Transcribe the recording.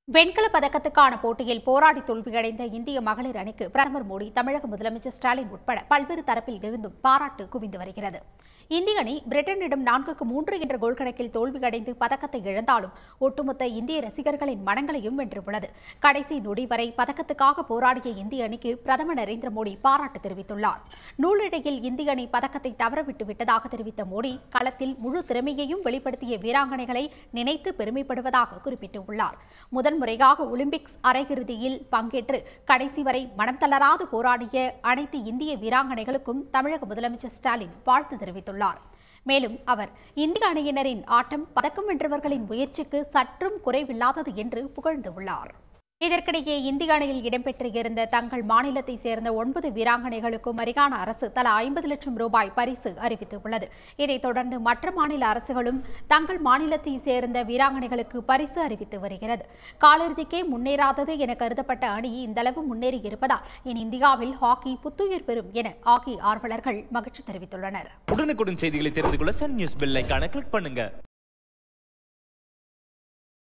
வெண்கல பதக்கத்துக்கான போட்டியில் போராடி தோல்வியடைந்த இந்திய மகளிர் அணிக்கு பிரதமர் மோடி தமிழக முதலமைச்சர் ஸ்டாலின் உட்பட பல்வேறு தரப்பில் இருந்தும் பாராட்டு குவிந்து வருகிறது இந்திய அணி பிரிட்டனிடம் நான்குக்கு மூன்று என்ற கோல் கணக்கில் தோல்வியடைந்து பதக்கத்தை இழந்தாலும் ஒட்டுமொத்த இந்திய ரசிகர்களின் மனங்களையும் வென்றுள்ளது கடைசி நொடி வரை பதக்கத்துக்காக போராடிய இந்திய அணிக்கு பிரதமர் நரேந்திர மோடி பாராட்டு தெரிவித்துள்ளார் நூலிழையில் இந்திய அணி பதக்கத்தை தவறவிட்டு விட்டதாக தெரிவித்த மோடி களத்தில் முழு திறமையையும் வெளிப்படுத்திய வீராங்கனைகளை நினைத்து பெருமைப்படுவதாக குறிப்பிட்டுள்ளார் முதன் முறையாக ஒலிம்பிக்ஸ் அரையிறுதியில் பங்கேற்று கடைசி வரை மனம் தளராது போராடிய அனைத்து இந்திய வீராங்கனைகளுக்கும் தமிழக முதலமைச்சர் ஸ்டாலின் வாழ்த்து தெரிவித்துள்ளார் மேலும் அவர் இந்திய அணியினரின் ஆட்டம் பதக்கம் வென்றவர்களின் முயற்சிக்கு சற்றும் குறைவில்லாதது என்று புகழ்ந்துள்ளார் இதற்கிடையே இந்திய அணியில் இடம்பெற்றிருந்த தங்கள் மாநிலத்தை சேர்ந்த ஒன்பது வீராங்கனைகளுக்கும் ஹரியானா அரசு தலா ஐம்பது லட்சம் ரூபாய் பரிசு அறிவித்துள்ளது இதைத் தொடர்ந்து மற்ற மாநில அரசுகளும் தங்கள் மாநிலத்தை சேர்ந்த வீராங்கனைகளுக்கு பரிசு அறிவித்து வருகிறது காலிறுதிக்கே முன்னேறாதது என கருதப்பட்ட அணி இந்தளவு முன்னேறி இருப்பதால் இனி இந்தியாவில் ஹாக்கி புத்துயிர் பெறும் என ஹாக்கி ஆர்வலர்கள் மகிழ்ச்சி தெரிவித்துள்ளனர் உடனுக்குடன் செய்திகளை தெரிந்து கொள்ள சன் நியூஸ் பெல் ஐகானை கிளிக் பண்ணுங்க